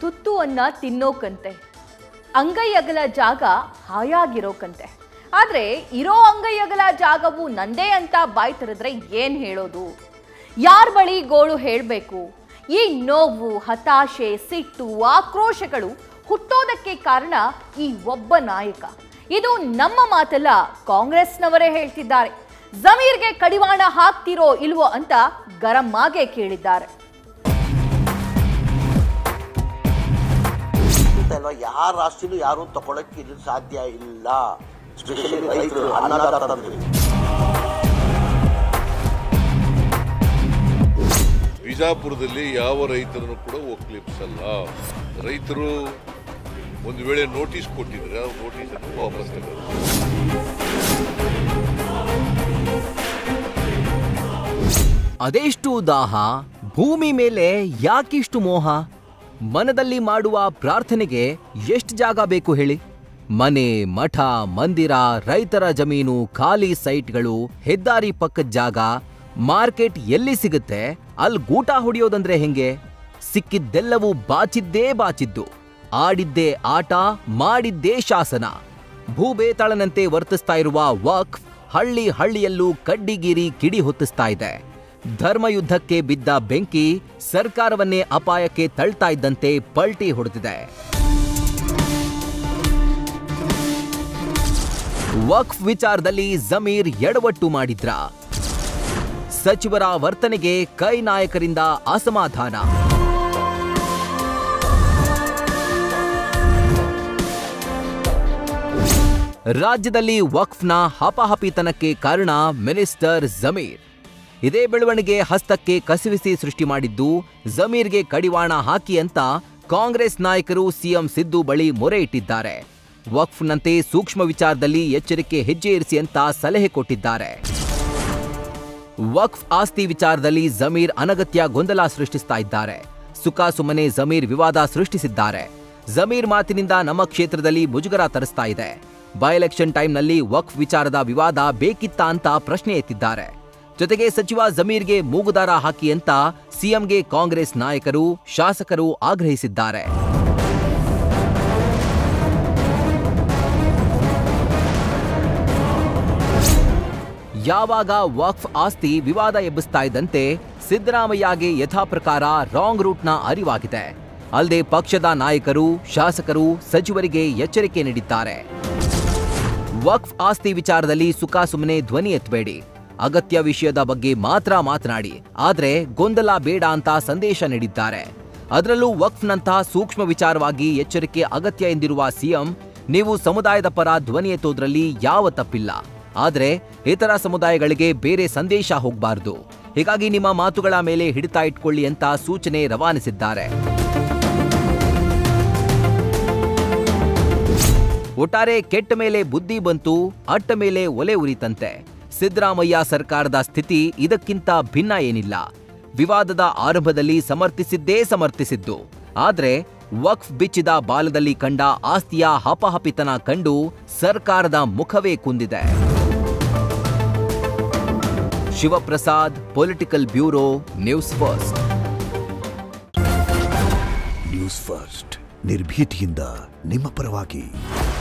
ತುತ್ತು ಅನ್ನ ತಿನ್ನೋಕಂತೆ ಅಂಗೈ ಅಗಲ ಜಾಗ ಹಾಯಾಗಿರೋಕಂತೆ ಆದ್ರೆ ಇರೋ ಅಂಗೈ ಅಗಲ ಜಾಗವು ನಂದೇ ಅಂತ ಬಾಯ್ ತೆರೆದ್ರೆ ಏನ್ ಹೇಳೋದು ಯಾರ ಬಳಿ ಗೋಳು ಹೇಳಬೇಕು ಈ ನೋವು ಹತಾಶೆ ಸಿಟ್ಟು ಆಕ್ರೋಶಗಳು ಹುಟ್ಟೋದಕ್ಕೆ ಕಾರಣ ಈ ಒಬ್ಬ ನಾಯಕ ಇದು ನಮ್ಮ ಮಾತಲ್ಲ ಕಾಂಗ್ರೆಸ್ನವರೇ ಹೇಳ್ತಿದ್ದಾರೆ ಜಮೀರ್ಗೆ ಕಡಿವಾಣ ಹಾಕ್ತಿರೋ ಇಲ್ವೋ ಅಂತ ಗರಂ ಆಗೆ ಕೇಳಿದ್ದಾರೆ ಅಲ್ವಾ ಯಾರ ರಾಷ್ಟ್ರೀಯ ಯಾರು ತಗೊಳಕ್ಕೆ ಇದು ಸಾಧ್ಯ ಇಲ್ಲ ಸ್ಪೆಷಲಿ ರೈತರು ಅನ್ನದಾತರು ಬಿಜಾಪುರದಲ್ಲಿ ಯಾವ ರೈತರನ್ನು ಕೂಡ ಒಕ್ಲಿಪ್ಸಲ್ಲ ರೈತರು ಒಂದು ವೇಳೆ ನೋಟಿಸ್ ಕೊಟ್ಟಿದ್ರೆ ಆ ನೋಟಿಸ್ ಅನ್ನು ವಾಪಸ್ ತಗೊಳ್ಳಿ ಅದೆಷ್ಟು ದಾಹ ಭೂಮಿ ಮೇಲೆ ಯಾಕಿಷ್ಟು ಮೋಹ ಮನದಲ್ಲಿ ಮಾಡುವ ಪ್ರಾರ್ಥನೆಗೆ ಎಷ್ಟು ಜಾಗ ಬೇಕು ಹೇಳಿ ಮನೆ ಮಠ ಮಂದಿರ ರೈತರ ಜಮೀನು ಖಾಲಿ ಸೈಟ್ಗಳು ಹೆದ್ದಾರಿ ಪಕ್ಕದ ಜಾಗ ಮಾರ್ಕೆಟ್ ಎಲ್ಲಿ ಸಿಗುತ್ತೆ ಅಲ್ಲಿ ಗೂಟ ಹೊಡೆಯೋದಂದ್ರೆ ಹೆಂಗೆ ಸಿಕ್ಕಿದ್ದೆಲ್ಲವೂ ಬಾಚಿದ್ದೇ ಬಾಚಿದ್ದು ಆಡಿದ್ದೇ ಆಟ ಮಾಡಿದ್ದೇ ಶಾಸನ ಭೂಬೇತಾಳನಂತೆ ವರ್ತಿಸ್ತಾ ಇರುವ ವಕ್ಫ್ ಹಳ್ಳಿ ಹಳ್ಳಿಯಲ್ಲೂ ಕಡ್ಡಿಗೀರಿ ಕಿಡಿ ಹೊತ್ತಿಸ್ತಾ ಇದೆ ಧರ್ಮಯುದ್ಧಕ್ಕೆ ಬಿದ್ದ ಬೆಂಕಿ ಸರ್ಕಾರವನ್ನೇ ಅಪಾಯಕ್ಕೆ ತಳ್ತಾ ಇದ್ದಂತೆ ಪಲ್ಟಿ ಹೊಡೆದಿದೆ ವಕ್ಫ್ ವಿಚಾರದಲ್ಲಿ ಜಮೀರ್ ಎಡವಟ್ಟು ಮಾಡಿದ್ರ ಸಚಿವರ ವರ್ತನೆಗೆ ಕೈ ನಾಯಕರಿಂದ ಅಸಮಾಧಾನ ರಾಜ್ಯದಲ್ಲಿ ವಕ್ಫ್ನ ಹಪಾಹಪಿತನಕ್ಕೆ ಕಾರಣ ಮಿನಿಸ್ಟರ್ ಜಮೀರ್ ಇದೇ ಬೆಳವಣಿಗೆ ಹಸ್ತಕ್ಕೆ ಕಸಿವಿಸಿ ಸೃಷ್ಟಿ ಮಾಡಿದ್ದು ಜಮೀರ್ಗೆ ಕಡಿವಾಣ ಹಾಕಿ ಅಂತ ಕಾಂಗ್ರೆಸ್ ನಾಯಕರು ಸಿಎಂ ಸಿದ್ದು ಬಳಿ ಮೊರೆ ಇಟ್ಟಿದ್ದಾರೆ ವಕ್ಫ್ನಂತೆ ಸೂಕ್ಷ್ಮ ವಿಚಾರದಲ್ಲಿ ಎಚ್ಚರಿಕೆ ಹೆಜ್ಜೆ ಇರಿಸಿ ಅಂತ ಸಲಹೆ ಕೊಟ್ಟಿದ್ದಾರೆ ವಕ್ಫ್ ಆಸ್ತಿ ವಿಚಾರದಲ್ಲಿ ಜಮೀರ್ ಅನಗತ್ಯ ಗೊಂದಲ ಸೃಷ್ಟಿಸ್ತಾ ಇದ್ದಾರೆ ಸುಖ ಸುಮನೆ ಜಮೀರ್ ವಿವಾದ ಸೃಷ್ಟಿಸಿದ್ದಾರೆ ಜಮೀರ್ ಮಾತಿನಿಂದ ನಮ್ಮ ಕ್ಷೇತ್ರದಲ್ಲಿ ಮುಜುಗರ ತರಿಸ್ತಾ ಇದೆ ಬೈ ಎಲೆಕ್ಷನ್ ಟೈಮ್ನಲ್ಲಿ ವಕ್ಫ್ ವಿಚಾರದ ವಿವಾದ ಬೇಕಿತ್ತಾ ಅಂತ ಪ್ರಶ್ನೆ ಎತ್ತಿದ್ದಾರೆ ಜೊತೆಗೆ ಸಚಿವ ಜಮೀರ್ಗೆ ಮೂಗುದಾರ ಹಾಕಿ ಅಂತ ಸಿಎಂಗೆ ಕಾಂಗ್ರೆಸ್ ನಾಯಕರು ಶಾಸಕರು ಆಗ್ರಹಿಸಿದ್ದಾರೆ ಯಾವಾಗ ವಕ್ಫ್ ಆಸ್ತಿ ವಿವಾದ ಎಬ್ಬಿಸ್ತಾ ಇದ್ದಂತೆ ಸಿದ್ದರಾಮಯ್ಯಗೆ ಯಥಾಪ್ರಕಾರ ರಾಂಗ್ ರೂಟ್ನ ಅರಿವಾಗಿದೆ ಅಲ್ಲದೆ ಪಕ್ಷದ ನಾಯಕರು ಶಾಸಕರು ಸಚಿವರಿಗೆ ಎಚ್ಚರಿಕೆ ನೀಡಿದ್ದಾರೆ ವಕ್ಫ್ ಆಸ್ತಿ ವಿಚಾರದಲ್ಲಿ ಸುಖ ಸುಮ್ಮನೆ ಧ್ವನಿ ಎತ್ತಬೇಡಿ ಅಗತ್ಯ ವಿಷಯದ ಬಗ್ಗೆ ಮಾತ್ರ ಮಾತನಾಡಿ ಆದ್ರೆ ಗೊಂದಲ ಬೇಡ ಅಂತ ಸಂದೇಶ ನೀಡಿದ್ದಾರೆ ಅದರಲ್ಲೂ ವಕ್ಫ್ನಂತಹ ಸೂಕ್ಷ್ಮ ವಿಚಾರವಾಗಿ ಎಚ್ಚರಿಕೆ ಅಗತ್ಯ ಎಂದಿರುವ ಸಿಎಂ ನೀವು ಸಮುದಾಯದ ಪರ ಧ್ವನಿ ಎತ್ತೋದ್ರಲ್ಲಿ ಯಾವ ತಪ್ಪಿಲ್ಲ ಆದ್ರೆ ಇತರ ಸಮುದಾಯಗಳಿಗೆ ಬೇರೆ ಸಂದೇಶ ಹೋಗಬಾರದು ಹೀಗಾಗಿ ನಿಮ್ಮ ಮಾತುಗಳ ಮೇಲೆ ಹಿಡಿತ ಇಟ್ಕೊಳ್ಳಿ ಅಂತ ಸೂಚನೆ ರವಾನಿಸಿದ್ದಾರೆ ಒಟ್ಟಾರೆ ಕೆಟ್ಟ ಮೇಲೆ ಬುದ್ಧಿ ಬಂತು ಅಟ್ಟ ಮೇಲೆ ಒಲೆ ಉರಿತಂತೆ ಸಿದ್ದರಾಮಯ್ಯ ಸರ್ಕಾರದ ಸ್ಥಿತಿ ಇದಕ್ಕಿಂತ ಭಿನ್ನ ಏನಿಲ್ಲ ವಿವಾದದ ಆರಂಭದಲ್ಲಿ ಸಮರ್ಥಿಸಿದ್ದೇ ಸಮರ್ಥಿಸಿದ್ದು ಆದ್ರೆ ವಕ್ಫ್ ಬಿಚ್ಚಿದ ಬಾಲದಲ್ಲಿ ಕಂಡ ಆಸ್ತಿಯ ಹಪಹಪಿತನ ಕಂಡು ಸರ್ಕಾರದ ಮುಖವೇ ಕುಂದಿದೆ Shivaprasad political bureau news first news first ನಿರ್ಭೀತಿಯಿಂದ ನಿಮ್ಮ ಪರವಾಗಿ